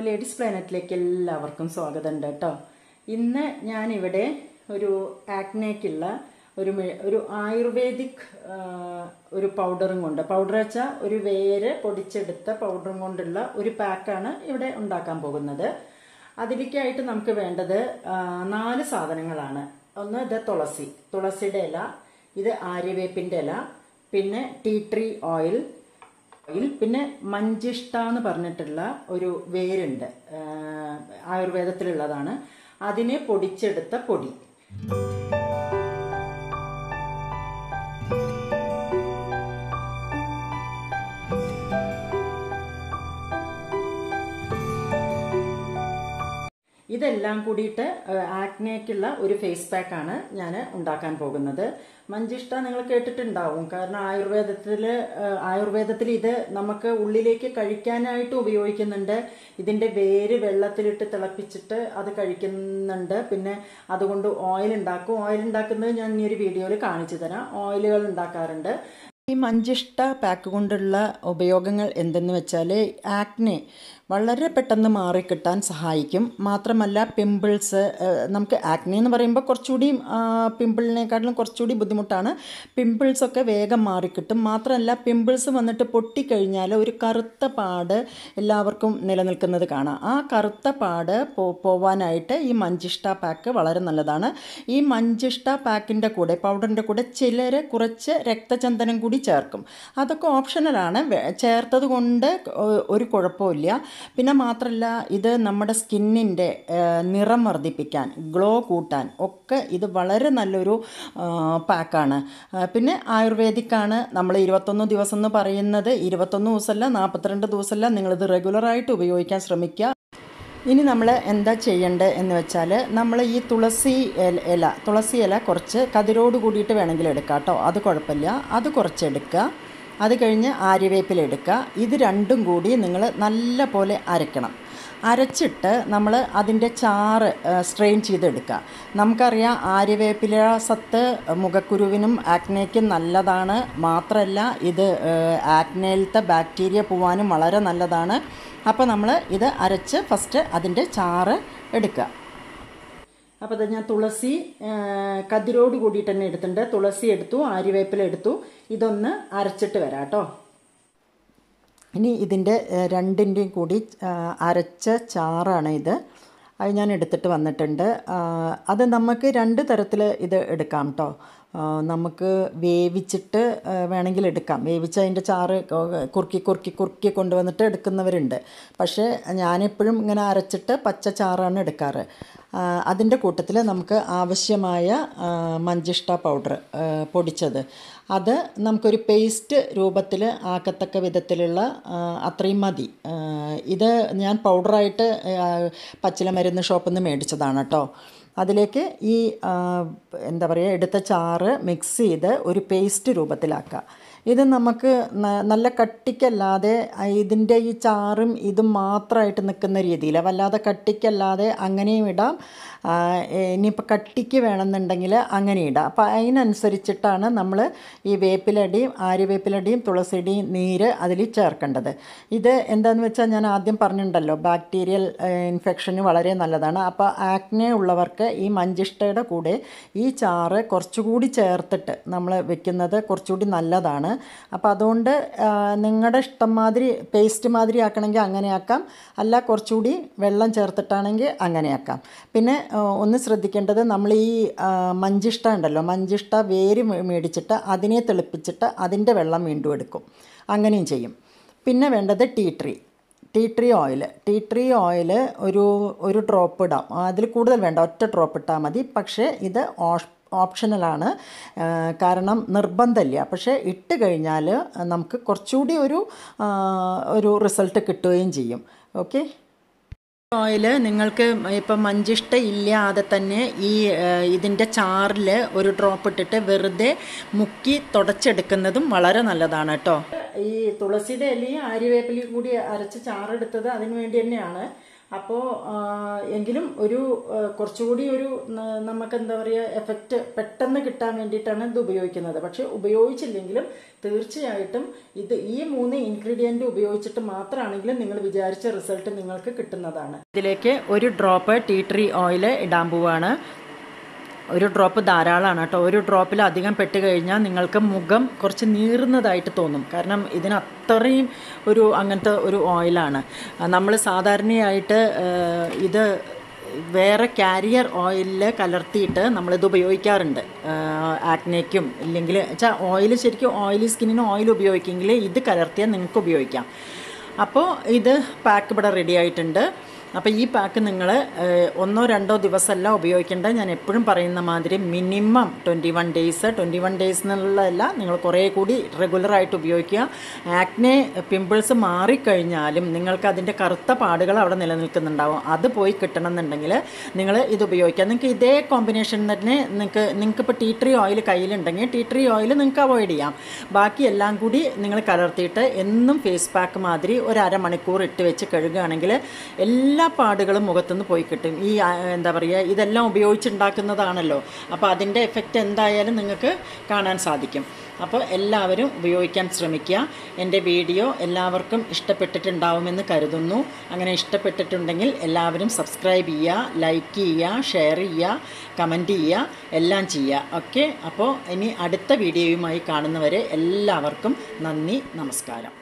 ladies പ്ലാനറ്റിലേക്ക് എല്ലാവർക്കും സ്വാഗതം ഉണ്ട് കേട്ടോ ഇന്ന് ഞാനിവിടെ ഒരു ആക്നേക്കുള്ള ഒരു മെ- ഒരു ആയുർവേദിക് ആ, ഒരു പൗഡറും കൊണ്ട് പൗഡർ വെച്ചാൽ ഒരു വേര് പൊടിച്ചെടുത്ത പൗഡറും കൊണ്ടുള്ള ഒരു പാക്കാണ് ഇവിടെ ഉണ്ടാക്കാൻ പോകുന്നത് അതിലേക്കായിട്ട് നമുക്ക് വേണ്ടത് ആ, നാല് സാധനങ്ങളാണ് ഒന്ന് ഇത് തുളസി തുളസിയുടെ ഇല ഇത് ആര്യവേപ്പിൻ്റെ ഇല പിന്നെ ടീ ട്രീ ഓയിൽ ഓയിൽ പിന്നെ മഞ്ചിഷ്ട എന്ന് പറഞ്ഞിട്ടുള്ള ഒരു വേരുണ്ട് ആ, ആയുർവേദത്തിലുള്ളതാണ് അതിനെ പൊടിച്ചെടുത്ത പൊടി ഇതെല്ലാം കൂടിയിട്ട് ആക്നേക്കുള്ള ഒരു ഫേസ് പാക്കാണ് ഞാൻ ഉണ്ടാക്കാൻ പോകുന്നത് മഞ്ചിഷ്ട നിങ്ങൾ കേട്ടിട്ടുണ്ടാവും കാരണം ആയുർവേദത്തിൽ ആയുർവേദത്തിൽ ഇത് നമുക്ക് ഉള്ളിലേക്ക് കഴിക്കാനായിട്ട് ഉപയോഗിക്കുന്നുണ്ട് ഇതിന്റെ വേര് വെള്ളത്തിലിട്ട് തിളപ്പിച്ചിട്ട് അത് കഴിക്കുന്നുണ്ട് പിന്നെ അതുകൊണ്ട് ഓയിൽ ഉണ്ടാക്കും ഓയിൽ ഉണ്ടാക്കുന്നത് ഞാൻ ഈ ഒരു വീഡിയോയിൽ കാണിച്ചു തരാം ഓയിലുകൾ ഉണ്ടാക്കാറുണ്ട് ഈ മഞ്ചിഷ്ട പാക്ക് കൊണ്ടുള്ള ഉപയോഗങ്ങൾ എന്തെന്ന് വെച്ചാൽ ആക്നെ വളരെ പെട്ടെന്ന് മാറിക്കിട്ടാൻ സഹായിക്കും മാത്രമല്ല പിമ്പിൾസ് നമുക്ക് ആക്നെ എന്ന് പറയുമ്പോൾ കുറച്ചുകൂടി പിമ്പിളിനെക്കാട്ടിലും കുറച്ചുകൂടി ബുദ്ധിമുട്ടാണ് പിമ്പിൾസൊക്കെ വേഗം മാറിക്കിട്ടും മാത്രമല്ല പിമ്പിൾസ് വന്നിട്ട് പൊട്ടിക്കഴിഞ്ഞാൽ ഒരു കറുത്ത പാട് എല്ലാവർക്കും നിലനിൽക്കുന്നത് കാണാം ആ കറുത്ത പാട് പോ പോവാനായിട്ട് ഈ മഞ്ചിഷ്ട പാക്ക് വളരെ നല്ലതാണ് ഈ മഞ്ചിഷ്ട പാക്കിൻ്റെ കൂടെ പൗഡറിൻ്റെ കൂടെ ചിലർ കുറച്ച് രക്തചന്ദനം കൂടി ചേർക്കും അതൊക്കെ ഓപ്ഷണലാണ് വേ- ചേർത്തത് കൊണ്ട് ഒ- ഒരു കുഴപ്പമില്ല പിന്നെ മാത്രമല്ല ഇത് നമ്മുടെ സ്കിന്നിൻ്റെ നിറം വർദ്ധിപ്പിക്കാൻ ഗ്ലോ കൂട്ടാൻ ഒക്കെ ഇത് വളരെ നല്ലൊരു ആ, പാക്കാണ് ആ, പിന്നെ ആയുർവേദിക്കാണ് നമ്മൾ ഇരുപത്തൊന്ന് ദിവസം എന്ന് പറയുന്നത് ഇരുപത്തൊന്ന് ദിവസമല്ല നാൽപ്പത്തിരണ്ട് ദിവസമല്ല നിങ്ങളിത് റെഗുലറായിട്ട് ഉപയോഗിക്കാൻ ശ്രമിക്കുക ഇനി നമ്മൾ എന്താ ചെയ്യേണ്ടത് എന്ന് വെച്ചാൽ നമ്മൾ ഈ തുളസി ഇല- ഇല തുളസി ഇല കുറച്ച് കതിരോട് കൂടിയിട്ട് വേണമെങ്കിൽ എടുക്കാം കേട്ടോ അത് കുഴപ്പമില്ല അത് കുറച്ച് എടുക്കുക അത് കഴിഞ്ഞ് ആര്യവേപ്പില എടുക്കുക ഇത് രണ്ടും കൂടി നിങ്ങൾ നല്ല പോലെ അരയ്ക്കണം അരച്ചിട്ട് നമ്മൾ അതിൻ്റെ ചാറ് സ്ട്രെയിൻ ചെയ്തെടുക്കുക നമുക്കറിയാം ആര്യവേപ്പില സത്ത് മുഖക്കുരുവിനും ആക്നയ്ക്കും നല്ലതാണ് മാത്രമല്ല ഇത് ആക്നയിലത്തെ ബാക്ടീരിയ പോവാനും വളരെ നല്ലതാണ് അപ്പോൾ നമ്മൾ ഇത് അരച്ച് ഫസ്റ്റ് അതിൻ്റെ ചാറ് എടുക്കുക അപ്പോൾ അത് ഞാൻ തുളസി ആ, കതിരോട് കൂടിയിട്ട് തന്നെ എടുത്തിട്ടുണ്ട് തുളസി എടുത്തു ആര്യവേപ്പില എടുത്തു ഇതൊന്ന് അരച്ചിട്ട് വരാം കേട്ടോ ഇനി ഇതിൻ്റെ ഏഹ്, രണ്ടിൻ്റെയും കൂടി ആ, അരച്ച ചാറാണ് ഇത് അത് ഞാൻ എടുത്തിട്ട് വന്നിട്ടുണ്ട് ആ, അത് നമുക്ക് രണ്ട് തരത്തിൽ ഇത് എടുക്കാം കേട്ടോ ആ, നമുക്ക് വേവിച്ചിട്ട് ആ, വേണമെങ്കിൽ എടുക്കാം വേവിച്ച് അതിൻ്റെ ചാറ് കൊ- കുറുക്കി കുറുക്കി കുറുക്കി കൊണ്ടുവന്നിട്ട് എടുക്കുന്നവരുണ്ട് പക്ഷേ ഞാനെപ്പോഴും ഇങ്ങനെ അരച്ചിട്ട് പച്ച ചാറാണ് എടുക്കാറ് ആ, അതിൻ്റെ കൂട്ടത്തിൽ നമുക്ക് ആവശ്യമായ ആ, മഞ്ചിഷ്ട പൗഡർ ആ, പൊടിച്ചത് അത് നമുക്കൊരു പേസ്റ്റ് രൂപത്തിൽ ആക്കത്തക്ക വിധത്തിലുള്ള ആ, അത്രയും മതി ആ, ഇത് ഞാൻ പൗഡറായിട്ട് ആ, പച്ചില മരുന്ന് ഷോപ്പിൽ നിന്ന് മേടിച്ചതാണ് കേട്ടോ അതിലേക്ക് ഈ ആ, എന്താ പറയുക എടുത്ത ചാറ് മിക്സ് ചെയ്ത് ഒരു പേസ്റ്റ് രൂപത്തിലാക്കുക ഇത് നമുക്ക് ന- നല്ല കട്ടിക്കല്ലാതെ ആ, ഇതിൻ്റെ ഈ ചാറും ഇതും മാത്രമായിട്ട് നിൽക്കുന്ന രീതിയിൽ വല്ലാതെ കട്ടിക്കല്ലാതെ അങ്ങനെയും ഇടാം ആ, ഇനിയിപ്പോൾ കട്ടിക്ക് വേണമെന്നുണ്ടെങ്കിൽ അങ്ങനെ ഇടാം അപ്പോൾ അതിനനുസരിച്ചിട്ടാണ് നമ്മൾ ഈ വേപ്പിലടിയും ആര്യവേപ്പിലടിയും തുളസിയുടെയും നീര് അതിൽ ചേർക്കേണ്ടത് ഇത് എന്താണെന്ന് വെച്ചാൽ ഞാൻ ആദ്യം പറഞ്ഞിട്ടുണ്ടല്ലോ ബാക്ടീരിയൽ ഇൻഫെക്ഷന് വളരെ നല്ലതാണ് അപ്പോൾ ആക്നെ ഉള്ളവർക്ക് ഈ മഞ്ചിഷ്ടയുടെ കൂടെ ഈ ചാറ് കുറച്ചുകൂടി ചേർത്തിട്ട് നമ്മൾ വെക്കുന്നത് കുറച്ചുകൂടി നല്ലതാണ് അപ്പോൾ അതുകൊണ്ട് നിങ്ങളുടെ ഇഷ്ടം മാതിരി പേസ്റ്റ് മാതിരി ആക്കണമെങ്കിൽ അങ്ങനെ ആക്കാം അല്ല കുറച്ചുകൂടി വെള്ളം ചേർത്തിട്ടാണെങ്കിൽ അങ്ങനെ ആക്കാം പിന്നെ ആ, ഒന്ന് ശ്രദ്ധിക്കേണ്ടത് നമ്മൾ ഈ ആ, മഞ്ചിഷ്ട ഉണ്ടല്ലോ മഞ്ചിഷ്ട വേര് മേ- മേടിച്ചിട്ട് അതിനെ തെളിപ്പിച്ചിട്ട് അതിൻ്റെ വെള്ളം വീണ്ടും എടുക്കും അങ്ങനെയും ചെയ്യും പിന്നെ വേണ്ടത് tea tree tea tree oil tea tree oil ഒരു ഒരു ഡ്രോപ്പ് ഇടാം അതിൽ കൂടുതൽ വേണ്ട ഒറ്റ ഡ്രോപ്പ് ഇട്ടാൽ മതി പക്ഷേ ഇത് ഓഷ് ഓപ്ഷണലാണ് ആ, കാരണം നിർബന്ധമില്ല പക്ഷേ ഇട്ട് കഴിഞ്ഞാൽ നമുക്ക് കുറച്ചുകൂടി ഒരു ആ, ഒരു റിസൾട്ട് കിട്ടുകയും ചെയ്യും ഓക്കെ ഓയിൽ നിങ്ങൾക്ക് ഇപ്പം മഞ്ചിഷ്ട ഇല്ലാതെ തന്നെ ഈ ഏഹ്, ഇതിൻ്റെ ചാറിൽ ഒരു ഡ്രോപ്പ് ഇട്ടിട്ട് വെറുതെ മുക്കി തുടച്ചെടുക്കുന്നതും വളരെ നല്ലതാണ് കേട്ടോ ഈ തുളസിയുടെ ഇലയും ആര്യവേപ്പിലയും കൂടി അരച്ച് ചാറെടുത്തത് അതിന് വേണ്ടി തന്നെയാണ് അപ്പോൾ എങ്കിലും ഒരു ആ, കുറച്ചുകൂടി ഒരു ന- നമുക്ക് എന്താ പറയുക എഫക്റ്റ് പെട്ടെന്ന് കിട്ടാൻ വേണ്ടിയിട്ടാണ് ഇത് ഉപയോഗിക്കുന്നത് പക്ഷെ ഉപയോഗിച്ചില്ലെങ്കിലും തീർച്ചയായിട്ടും ഇത് ഈ മൂന്ന് ഇൻഗ്രീഡിയൻറ്റ് ഉപയോഗിച്ചിട്ട് മാത്രമാണെങ്കിലും നിങ്ങൾ വിചാരിച്ച റിസൾട്ട് നിങ്ങൾക്ക് കിട്ടുന്നതാണ് ഇതിലേക്ക് ഒരു ഡ്രോപ്പ് ടീ ട്രീ ഓയിൽ ഇടാൻ പോവാണ് ഒരു ഡ്രോപ്പ് ധാരാളമാണ് കേട്ടോ ഒരു ഡ്രോപ്പിൽ അധികം പെട്ട് കഴിഞ്ഞാൽ നിങ്ങൾക്ക് മുഖം കുറച്ച് നീറുന്നതായിട്ട് തോന്നും കാരണം ഇതിന് അത്രയും ഒരു അങ്ങനത്തെ ഒരു ഓയിലാണ് നമ്മൾ സാധാരണയായിട്ട് ആ, ഇത് വേറെ കാരിയർ ഓയിലിൽ കലർത്തിയിട്ട് നമ്മളിത് ഉപയോഗിക്കാറുണ്ട് ആക്നയ്ക്കും ഇല്ലെങ്കിൽ വെച്ചാൽ ഓയിൽ ശരിക്കും ഓയിലി സ്കിന്നിന് ഓയിൽ ഉപയോഗിക്കുമെങ്കിൽ ഇത് കലർത്തിയാൽ നിങ്ങൾക്ക് ഉപയോഗിക്കാം അപ്പോൾ ഇത് പാക്ക് ഇവിടെ റെഡി ആയിട്ടുണ്ട് അപ്പോൾ ഈ പാക്ക് നിങ്ങൾ ഒന്നോ രണ്ടോ ദിവസമല്ല ഉപയോഗിക്കേണ്ടത് ഞാൻ എപ്പോഴും പറയുന്ന മാതിരി minimum twenty one days twenty one days എന്നുള്ളതല്ല നിങ്ങൾ കുറേ കൂടി റെഗുലറായിട്ട് ഉപയോഗിക്കുക ആക്നെ പിമ്പിൾസ് മാറിക്കഴിഞ്ഞാലും നിങ്ങൾക്ക് അതിൻ്റെ കറുത്ത പാടുകൾ അവിടെ നിലനിൽക്കുന്നുണ്ടാവും അത് പോയി കിട്ടണമെന്നുണ്ടെങ്കിൽ നിങ്ങൾ ഇത് ഉപയോഗിക്കുക നിങ്ങൾക്ക് ഇതേ കോമ്പിനേഷൻ തന്നെ നിങ്ങൾക്ക് നിങ്ങൾക്ക് ഇപ്പോൾ ടീ ട്രീ ഓയിൽ കയ്യിലുണ്ടെങ്കിൽ ടീ ട്രീ ഓയിൽ നിങ്ങൾക്ക് അവോയ്ഡ് ചെയ്യാം ബാക്കി എല്ലാം കൂടി നിങ്ങൾ കലർത്തിയിട്ട് എന്നും ഫേസ് പാക്ക് മാതിരി ഒരു അരമണിക്കൂർ ഇട്ട് വെച്ച് കഴുകുകയാണെങ്കിൽ എല്ലാ പാടുകളും മുഖത്തുനിന്ന് പോയി കിട്ടും ഈ ആ, എന്താ പറയുക ഇതെല്ലാം ഉപയോഗിച്ചുണ്ടാക്കുന്നതാണല്ലോ അപ്പോൾ അതിൻ്റെ എഫക്റ്റ് എന്തായാലും നിങ്ങൾക്ക് കാണാൻ സാധിക്കും അപ്പോൾ എല്ലാവരും ഉപയോഗിക്കാൻ ശ്രമിക്കുക എൻ്റെ വീഡിയോ എല്ലാവർക്കും ഇഷ്ടപ്പെട്ടിട്ടുണ്ടാവുമെന്ന് കരുതുന്നു അങ്ങനെ ഇഷ്ടപ്പെട്ടിട്ടുണ്ടെങ്കിൽ എല്ലാവരും സബ്സ്ക്രൈബ് ചെയ്യുക ലൈക്ക് ചെയ്യുക ഷെയർ ചെയ്യുക കമൻറ്റ് ചെയ്യുക എല്ലാം ചെയ്യുക ഓക്കെ അപ്പോൾ ഇനി അടുത്ത വീഡിയോയുമായി കാണുന്നവരെ എല്ലാവർക്കും നന്ദി നമസ്കാരം